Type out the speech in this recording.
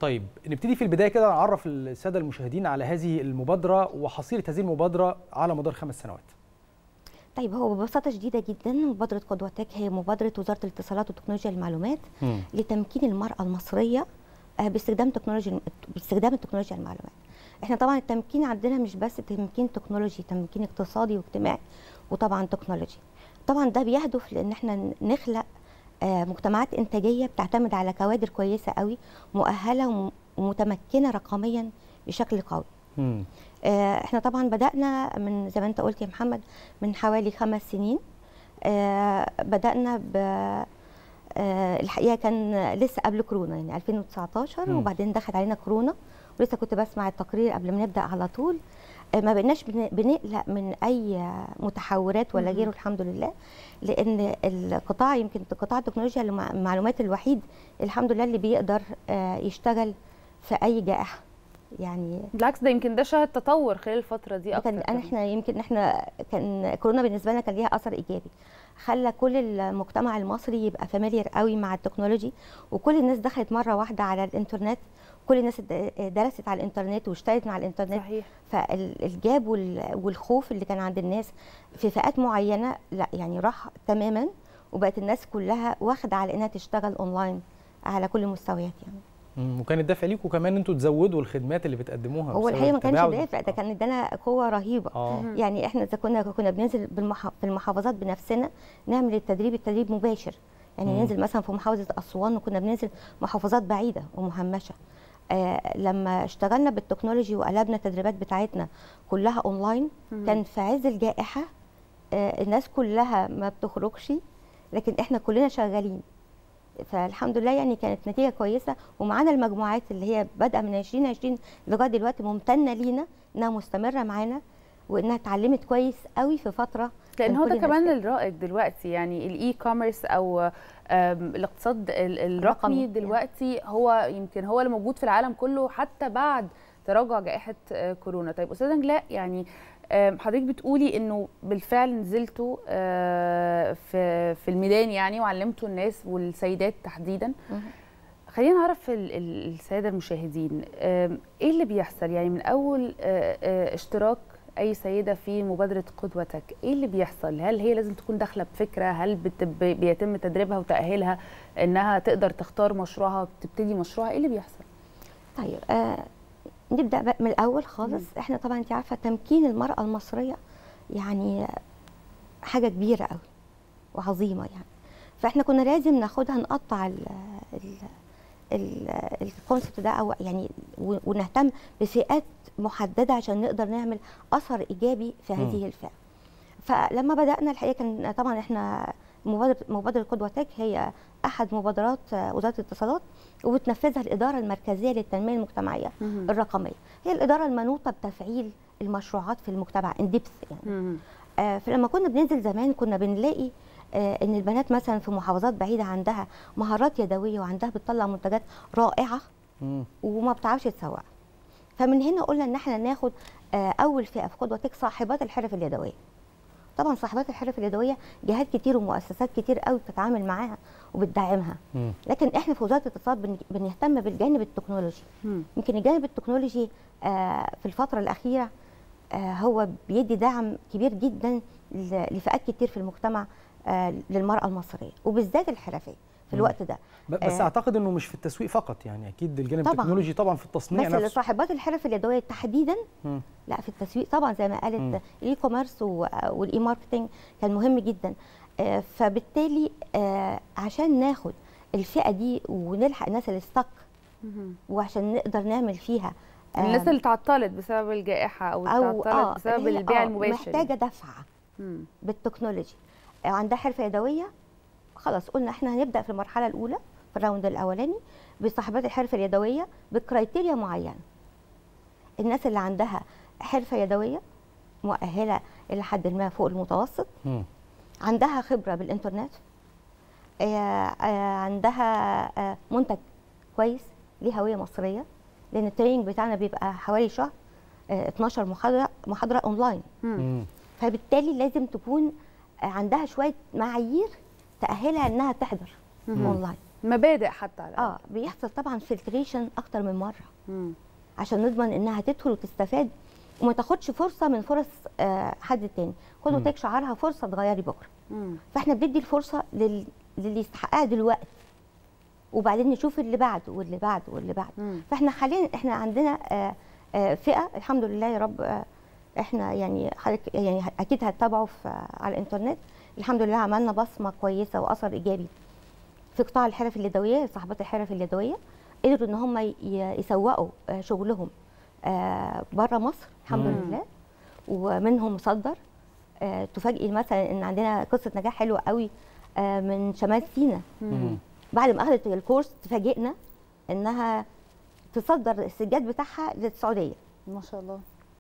طيب نبتدي في البدايه كده نعرف الساده المشاهدين على هذه المبادره وحصيله هذه المبادره على مدار خمس سنوات طيب هو ببساطه شديده جدا مبادره قدوه تك هي مبادره وزاره الاتصالات وتكنولوجيا المعلومات مم. لتمكين المراه المصريه آه، باستخدام تكنولوجيا باستخدام التكنولوجيا المعلومات احنا طبعا التمكين عندنا مش بس تمكين تكنولوجي تمكين اقتصادي واجتماعي وطبعا تكنولوجي طبعا ده بيهدف لان احنا نخلق آه، مجتمعات انتاجيه بتعتمد على كوادر كويسه قوي مؤهله وم- ومتمكنه رقميا بشكل قوي مم. آه، احنا طبعا بدأنا من زي ما انت قلت يا محمد من حوالي خمس سنين آه، بدأنا ب آه، الحقيقه كان لسه قبل كورونا يعني 2019 مم. وبعدين دخل علينا كورونا ولسه كنت بسمع التقرير قبل ما نبدا على طول آه، ما بقيناش بن- بنقلق من اي متحورات ولا مهم. غيره الحمد لله لان القطاع يمكن قطاع التكنولوجيا المع- المعلومات الوحيد الحمد لله اللي بيقدر آه، يشتغل في اي جائحه يعني بالعكس ده يمكن ده شهد تطور خلال الفتره دي اكتر كان أنا كمان. احنا يمكن احنا كان كورونا بالنسبه لنا كان ليها اثر ايجابي خلى كل المجتمع المصري يبقى فاميليار قوي مع التكنولوجي وكل الناس دخلت مره واحده على الانترنت كل الناس اد- درست على الانترنت واشتغلت مع الانترنت صحيح فالجاب وال- والخوف اللي كان عند الناس في فئات معينه لا يعني راح تماما وبقت الناس كلها واخده على انها تشتغل اونلاين على كل المستويات يعني مم. وكان الدافع ليكم كمان انتوا تزودوا الخدمات اللي بتقدموها هو بسبب الحقيقه ما كانش التباعد. دافع ده كان ادانا قوه رهيبه اه مهم. يعني احنا اذا كنا كنا بننزل بالمح... في المحافظات بنفسنا نعمل التدريب التدريب مباشر يعني مم. ننزل مثلا في محافظه اسوان وكنا بننزل محافظات بعيده ومهمشه آه لما اشتغلنا بالتكنولوجي وقلبنا التدريبات بتاعتنا كلها اونلاين مهم. كان في عز الجائحه آه الناس كلها ما بتخرجش لكن احنا كلنا شغالين فالحمد لله يعني كانت نتيجه كويسه ومعانا المجموعات اللي هي بادئه من 2020 لغايه دلوقتي ممتنه لينا انها مستمره معانا وانها اتعلمت كويس قوي في فتره لان كان هو كل ده الناس كمان كده. الرائج دلوقتي يعني الاي كوميرس او آم، الاقتصاد ال- الرقمي الرقمي. دلوقتي هو يمكن هو اللي موجود في العالم كله حتى بعد تراجع جائحه آه، كورونا طيب استاذه نجلاء يعني آم، حضرتك بتقولي انه بالفعل نزلتوا آه، في في الميدان يعني وعلمتوا الناس والسيدات تحديدا مهم. خلينا نعرف ال- ال- الساده المشاهدين آم، ايه اللي بيحصل يعني من اول آه، آه، اشتراك اي سيده في مبادره قدوتك ايه اللي بيحصل هل هي لازم تكون داخله بفكره هل بت- ب- بيتم تدريبها وتاهيلها انها تقدر تختار مشروعها وتبتدي مشروعها ايه اللي بيحصل طيب آه نبدا بقى من الاول خالص احنا طبعا انت عارفه تمكين المراه المصريه يعني حاجه كبيره قوي وعظيمه يعني فاحنا كنا لازم ناخدها نقطع ال ال ال- الكونسبت ده او يعني و- ونهتم بفئات محدده عشان نقدر نعمل اثر ايجابي في مم. هذه الفئه فلما بدانا الحقيقه كان طبعا احنا مبادره مبادره قدوه تك هي احد مبادرات آه، وزاره الاتصالات وبتنفذها الاداره المركزيه للتنميه المجتمعيه الرقميه هي الاداره المنوطه بتفعيل المشروعات في المجتمع اندبث يعني مم. آه، فلما كنا بننزل زمان كنا بنلاقي آه، ان البنات مثلا في محافظات بعيده عندها مهارات يدويه وعندها بتطلع منتجات رائعه مم. وما بتعرفش تسوق فمن هنا قلنا ان احنا ناخد آه، اول فئه في قدوه تك صاحبات الحرف اليدويه طبعا صاحبات الحرف اليدويه جهات كتير ومؤسسات كتير قوي بتتعامل معاها وبتدعمها مم. لكن احنا في وزاره الاتصالات بن- بنهتم بالجانب التكنولوجي مم. يمكن الجانب التكنولوجي آه، في الفترة الأخيرة آه، هو بيدي دعم كبير جدا ل- لفئات كتير في المجتمع آه، للمرأة المصرية وبالذات الحرفية في مم. الوقت ده ب- بس آه. اعتقد انه مش في التسويق فقط يعني اكيد الجانب طبعاً. التكنولوجي طبعا في التصنيع بس نفسه لصاحبات الحرف اليدوية تحديدا مم. لا في التسويق طبعا زي ما مم. قالت الاي كوميرس والاي ماركتنج كان مهم جدا آه، فبالتالي آه، عشان ناخد الفئة دي ونلحق الناس اللي استك مم. وعشان نقدر نعمل فيها آه، الناس اللي تعطلت بسبب الجائحه او او تعطلت بسبب اللي هي البيع آه، المباشر محتاجة دفعة مم. بالتكنولوجي آه، عندها حرفه يدويه خلاص قلنا احنا هنبدا في المرحله الاولى في الراوند الاولاني بصاحبات الحرفه اليدويه بكرايتيريا معينه الناس اللي عندها حرفه يدويه مؤهله الى حد ما فوق المتوسط مم. عندها خبره بالانترنت آه، آه، عندها آه، منتج كويس ليه هويه مصريه لان التريننج بتاعنا بيبقى حوالي شهر آه، 12 محاضره محاضره اونلاين مم. مم. فبالتالي لازم تكون عندها شويه معايير تاهلها انها تحضر مم. اونلاين مبادئ حتى على اه الأقل. بيحصل طبعا فلتريشن اكتر من مره مم. عشان نضمن انها تدخل وتستفاد وما تاخدش فرصه من فرص آه حد تاني خد مم. وتك شعارها فرصه تغيري بكره مم. فاحنا بندي الفرصه لل... للي يستحقها دلوقتي وبعدين نشوف اللي بعده واللي بعده واللي بعده مم. فاحنا حاليا احنا عندنا آه آه فئه الحمد لله يا رب آه احنا يعني حضرتك يعني اكيد هتتابعوا في على الانترنت الحمد لله عملنا بصمه كويسه واثر ايجابي في قطاع الحرف اليدويه صاحبات الحرف اليدويه قدروا ان هم ي- يسوقوا آه، شغلهم بره مصر الحمد مم. لله ومنهم مصدر آه، تفاجئي مثلا ان عندنا قصه نجاح حلوه قوي آه، من شمال سيناء مم. بعد ما اخذت الكورس تفاجئنا انها تصدر السجاد بتاعها للسعوديه ما شاء الله